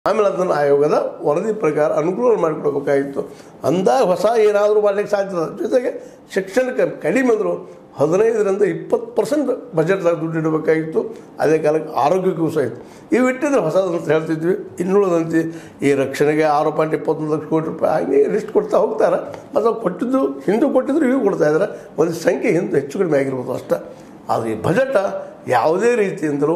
ಆಮೇಲೆ ಅದನ್ನು ಆಯೋಗದ ವರದಿ ಪ್ರಕಾರ ಅನುಕೂಲ ಮಾಡಿಕೊಡ್ಬೇಕಾಗಿತ್ತು ಅಂದಾಗ ಹೊಸ ಏನಾದರೂ ಮಾಡಲಿಕ್ಕೆ ಸಾಧ್ಯದ ಜೊತೆಗೆ ಶಿಕ್ಷಣಕ್ಕೆ ಕಡಿಮೆ ಅಂದರು ಹದಿನೈದರಿಂದ ಇಪ್ಪತ್ತು ಪರ್ಸೆಂಟ್ ಬಜೆಟ್ದಾಗ ದುಡ್ಡು ಇಡಬೇಕಾಗಿತ್ತು ಅದೇ ಕಾಲಕ್ಕೆ ಆರೋಗ್ಯಕ್ಕೂ ಸಹ ಇತ್ತು ಇವು ಇಟ್ಟಿದ್ರೆ ಹೊಸದಂತ ಹೇಳ್ತಿದ್ವಿ ಇನ್ನುಳಿದಂತೆ ಈ ರಕ್ಷಣೆಗೆ ಆರು ಪಾಯಿಂಟ್ ಇಪ್ಪತ್ತೊಂದು ಲಕ್ಷ ಕೋಟಿ ರೂಪಾಯಿ ಹಾಗೆ ಲಿಸ್ಟ್ ಕೊಡ್ತಾ ಹೋಗ್ತಾರೆ ಮತ್ತು ಅವ್ರು ಕೊಟ್ಟಿದ್ದು ಹಿಂದೂ ಕೊಟ್ಟಿದ್ರು ಇವು ಕೊಡ್ತಾ ಇದ್ದಾರೆ ಒಂದು ಸಂಖ್ಯೆ ಹಿಂದೆ ಹೆಚ್ಚು ಕಡಿಮೆ ಆಗಿರ್ಬೋದು ಅಷ್ಟೇ ಆದರೆ ಈ ಬಜೆಟ ಯಾವುದೇ ರೀತಿಯಿಂದಲೂ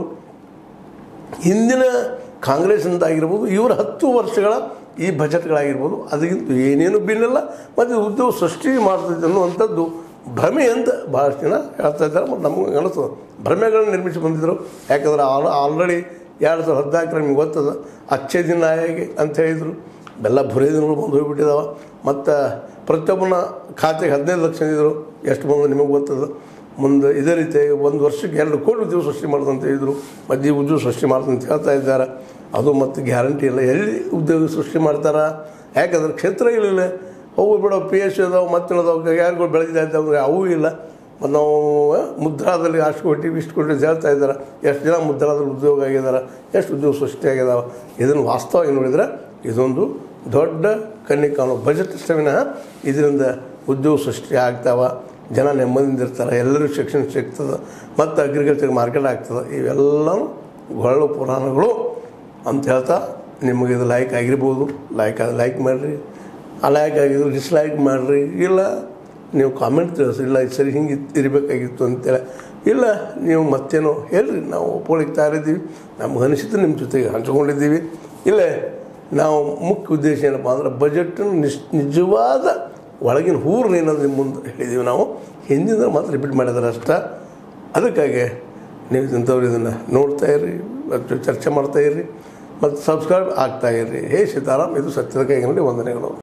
ಹಿಂದಿನ ಕಾಂಗ್ರೆಸ್ನಿಂದ ಆಗಿರ್ಬೋದು ಇವರ ಹತ್ತು ವರ್ಷಗಳ ಈ ಬಜೆಟ್ಗಳಾಗಿರ್ಬೋದು ಅದಕ್ಕಿಂತ ಏನೇನು ಭಿನ್ನಲ್ಲ ಮತ್ತು ಉದ್ಯೋಗ ಸೃಷ್ಟಿ ಮಾಡ್ತೈತೆ ಅನ್ನುವಂಥದ್ದು ಭ್ರಮೆ ಅಂತ ಭಾಳಷ್ಟು ಜನ ಹೇಳ್ತಾ ಇದ್ದಾರೆ ಮತ್ತು ನಮಗೆ ಅನಿಸ್ತದೆ ಭ್ರಮೆಗಳನ್ನ ನಿರ್ಮಿಸಿ ಬಂದಿದ್ದರು ಯಾಕಂದ್ರೆ ಆಲ್ ಆಲ್ರೆಡಿ ಎರಡು ಸಾವಿರದ ಹದಿನಾಲ್ಕರ ನಿಮ್ಗೆ ಗೊತ್ತದ ಅಚ್ಚೆ ದಿನ ಹೇಗೆ ಅಂತ ಹೇಳಿದರು ಎಲ್ಲ ಬುರೇ ದಿನಗಳು ಬಂದು ಹೋಗ್ಬಿಟ್ಟಿದಾವೆ ಮತ್ತು ಪ್ರತಿಯೊಬ್ಬನ ಖಾತೆಗೆ ಹದಿನೈದು ಲಕ್ಷ ಇದ್ದರು ಎಷ್ಟು ಬಂದು ನಿಮಗೆ ಗೊತ್ತದ ಮುಂದೆ ಇದೇ ರೀತಿ ಒಂದು ವರ್ಷಕ್ಕೆ ಎರಡು ಕೋಟಿ ಉದ್ಯೋಗ ಸೃಷ್ಟಿ ಮಾಡ್ದಂತ ಹೇಳಿದರು ಮಧ್ಯೆ ಉದ್ಯೋಗ ಸೃಷ್ಟಿ ಮಾಡ್ದಂತ ಹೇಳ್ತಾ ಇದ್ದಾರೆ ಅದು ಮತ್ತು ಗ್ಯಾರಂಟಿ ಇಲ್ಲ ಎಲ್ಲಿ ಉದ್ಯೋಗ ಸೃಷ್ಟಿ ಮಾಡ್ತಾರೆ ಯಾಕಂದ್ರೆ ಕ್ಷೇತ್ರಗಳಿಲ್ಲ ಅವು ಬಿಡೋ ಪಿ ಎಸ್ ಅದಾವೆ ಮತ್ತೆ ಅದಾವೆ ಯಾರಿಗೂ ಬೆಳೆದಿದೆ ಅಂತಂದ್ರೆ ಅವು ಇಲ್ಲ ಮತ್ತು ನಾವು ಮುದ್ರಾದಲ್ಲಿ ಅಷ್ಟು ಕೊಟ್ಟಿವಿ ಇಷ್ಟು ಕೊಟ್ಟಿವಿ ಅಂತ ಹೇಳ್ತಾ ಇದ್ದಾರೆ ಎಷ್ಟು ಜನ ಮುದ್ರಾದಲ್ಲಿ ಉದ್ಯೋಗ ಆಗಿದ್ದಾರೆ ಎಷ್ಟು ಉದ್ಯೋಗ ಸೃಷ್ಟಿ ಆಗಿದಾವೆ ಇದನ್ನು ವಾಸ್ತವವಾಗಿ ನೋಡಿದರೆ ಇದೊಂದು ದೊಡ್ಡ ಕಣ್ಣಿಗೆ ಕಾಣೋ ಬಜೆಟ್ ಅಷ್ಟವಿನ ಇದರಿಂದ ಉದ್ಯೋಗ ಸೃಷ್ಟಿ ಆಗ್ತಾವೆ ಜನ ನೆಮ್ಮದಿಯಿಂದ ಇರ್ತಾರೆ ಎಲ್ಲರಿಗೂ ಶಿಕ್ಷಣ ಸಿಗ್ತದೆ ಮತ್ತು ಅಗ್ರಿಕಲ್ಚರ್ ಮಾರ್ಕೆಟ್ ಆಗ್ತದೆ ಇವೆಲ್ಲವೂ ಗೊಳ್ಳು ಪುರಾಣಗಳು ಅಂತ ಹೇಳ್ತಾ ನಿಮಗೆ ಇದು ಲೈಕ್ ಆಗಿರ್ಬೋದು ಲೈಕ್ ಆದ್ರೆ ಲೈಕ್ ಮಾಡಿರಿ ಅಲೈಕ್ ಆಗಿದ್ರೆ ಡಿಸ್ಲೈಕ್ ಮಾಡಿರಿ ಇಲ್ಲ ನೀವು ಕಾಮೆಂಟ್ ತಿಳಿಸಿ ಇಲ್ಲ ಇದು ಸರಿ ಹಿಂಗೆ ಇರಬೇಕಾಗಿತ್ತು ಅಂತೇಳಿ ಇಲ್ಲ ನೀವು ಮತ್ತೇನೋ ಹೇಳ್ರಿ ನಾವು ಒಪ್ಕೊಳ್ಳಿಕ್ಕೆ ತಯಾರಿದ್ದೀವಿ ನಮ್ಗೆ ಅನಿಸಿದ್ದು ನಿಮ್ಮ ಜೊತೆಗೆ ಹಂಚ್ಕೊಂಡಿದ್ದೀವಿ ಇಲ್ಲೇ ನಾವು ಮುಖ್ಯ ಉದ್ದೇಶ ಏನಪ್ಪ ಅಂದ್ರೆ ಬಜೆಟನ್ನು ನಿಶ್ ನಿಜವಾದ ಒಳಗಿನ ಹೂರ್ನ ಏನದು ನಿಮ್ಮ ಮುಂದೆ ಹೇಳಿದ್ದೀವಿ ನಾವು ಹಿಂದಿನ ಮಾತ್ರ ರಿಪೀಟ್ ಮಾಡಿದಾರೆ ಅಷ್ಟೇ ಅದಕ್ಕಾಗಿ ನೀವು ಇಂಥವ್ರು ಇದನ್ನು ನೋಡ್ತಾ ಇರ್ರಿ ಮತ್ತು ಚರ್ಚೆ ಮಾಡ್ತಾ ಇರ್ರಿ ಮತ್ತು ಸಬ್ಸ್ಕ್ರೈಬ್ ಆಗ್ತಾ ಇರ್ರಿ ಹೇ ಸೀತಾರಾಮ್ ಇದು ಸತ್ಯದ ಕೈಗಿನಲ್ಲಿ ವಂದನೆಗಳು